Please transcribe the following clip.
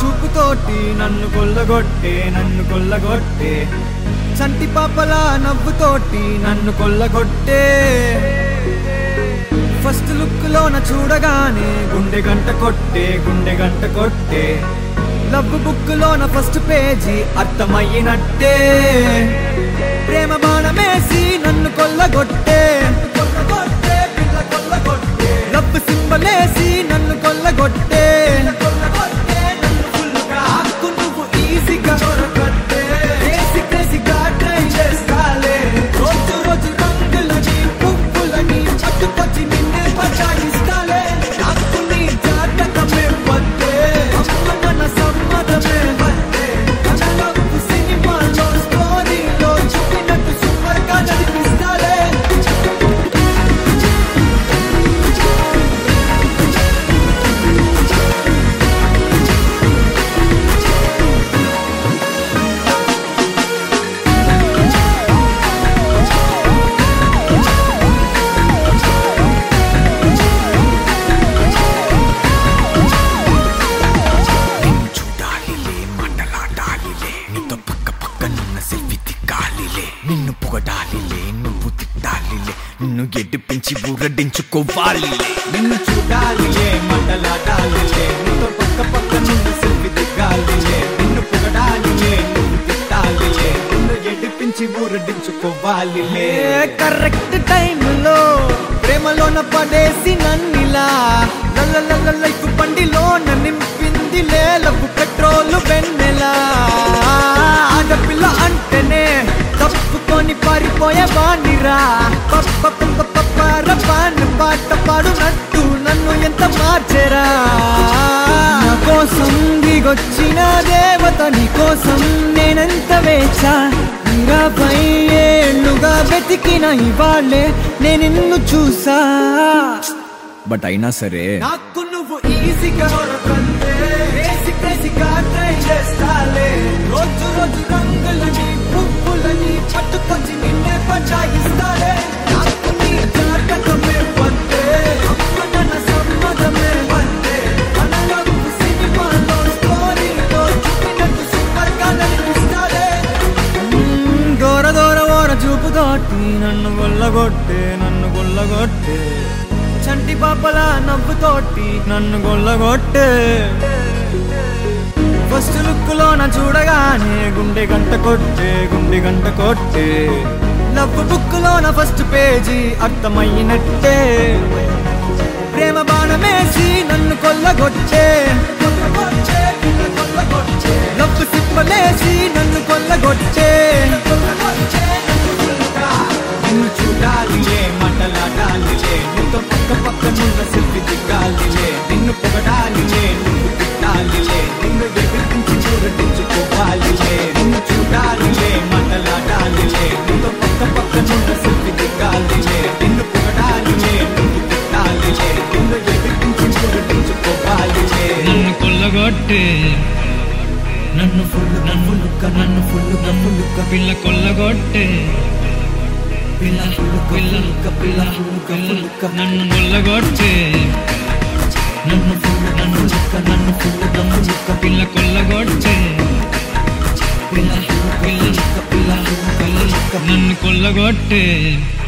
చూపుతోటి నన్ను కొల్లగొట్టే నన్ను కొల్లగొట్టే చంటి పాపల నవ్వుతోటి నన్ను కొల్లగొట్టే ఫస్ట్ లుక్ లోన చూడగానే గుండె గంట కొట్టే గుండె గంట కొట్టే లవ్ బుక్ లోన ఫస్ట్ పేజీ అర్థమయ్యినట్టే ప్రేమ బాణమేసి నన్ను కొల్లగొట్టే లవ్ సింబలేసి నన్ను కొల్లగొట్టే హక్కు నువ్వు ఈజీగా చొరగొట్టే కేసి కేసిగా ట్రై చేస్తాలే రోజు రోజు రంగులని పువ్వులని పట్టుకొచ్చి నిన్నే పచాయిస్తాలే నాకు నీ జాతకమే వద్దే అమ్మ మన సమ్మతమే వద్దే కథలకు సినిమాలో స్టోరీలో చూపినట్టు సూపర్ గా నడిపిస్తాలే నిన్ను చూడాలిలే మాటలాడాలిలే నీతో పక్క పక్కనున్న సెల్ఫీ తిక్కాలిలే నిన్ను పొగడాలిలే నువ్వు తిట్టాలిలే నిన్ను ఎడ్డిపించి ఊరడించుకోవాలిలే నిన్ను చూడాలిలే మంటలాడాలిలే నీతో పక్క పక్క నుండి సెల్ఫీ దిగాలిలే నిన్ను పొగడాలిలే నువ్వు తిట్టాలిలే నిన్ను ఎడిపించి ఊరడించుకోవాలిలే కరెక్ట్ టైంలో ప్రేమలోన పడేసి నన్నిలా లల్ల లైఫ్ బండిలోన నింపిందిలే లవ్ పెట్రోల్ వెన్నెలా ఆడపిల్ల అంటేనే తప్పుకొని పారిపోయే వాణిరా పప్ప పప్ప పప్పర పాన్ పాట పాడునట్టు నన్ను ఎంత మార్చెరా నా కోసం దిగొచ్చిన దేవత నీ కోసం నేనెంత వేచా నీరాపై ఏళ్ళుగా వెతికిన ఇవాళ్ళే నేను నిన్ను చూసా బట్ అయినా సరే నాకు నువ్వు ఈజీగా దొరకందే బేసిక్ బేసిక్గా ట్రై చేస్తాలే రోజు రోజు రంగులని పువ్వులని పట్టుకొచ్చి నిన్నే పచాయిస్తాలే నాకు నీ జాతకమే వద్దే అమ్మ నన్న సమ్మతమే వద్దే మనలో సినిమాలో స్టోరీలో చూపినట్టు సూపర్ గా నడిపిస్తాలే దూర దూర ఓర చూపుతోటి నన్ను గొల్లగొట్టే నన్ను గొల్లగొట్టే చంటి పాపల నవ్వుతోటి నన్ను గొల్లగొట్టే ఫస్ట్ లుక్ లోన చూడగానే గుండె గంట కొట్టే గుండె గంట కొట్టే లవ్ బుక్ లోన ఫస్ట్ పేజీ అర్థమయ్యినట్టే ప్రేమ బాణమేసి నన్ను కొల్లగొట్టే లవ్ సిప్పలేసి నన్ను కొల్లగొట్టే నిన్ను చూడాలిలే మాటలాడాలిలే నీతో పక్క పక్క నున్న సెల్ఫీ దిగాలిలే నిన్ను పొగడాలిలే నువ్వు తిట్టాలిలే నిన్ను ఎదిరించి చూరటించుకోవాలిలే నిన్ను చూడాలిలే మాటలాడాలిలే నీతో పక్క పక్క నున్న సెల్ఫీ దిగాలిలే నిన్ను పొగడాలిలే నువ్వు తిట్టాలిలే నిన్ను ఎదిరించి చూరటించుకోవాలిలే నన్ను కొల్లగొట్టే నన్ను ఫుల్ నన్ను లుక్క నన్ను ఫుల్ నన్ను లుక్క పిల్ల కొల్లగొట్టే పిల్ల పిల్ల లుక్క పిల్ల పిల్ల లుక్క నన్ను కొల్లగొట్టే నన్ను ఫుల్ నన్ను లుక్క నన్ను ఫుల్ నన్ను లుక్క పిల్ల కొల్లగొట్టే పిల్ల పిల్ల లుక్క పిల్ల పిల్ల లుక్క నన్ను కొల్లగొట్టే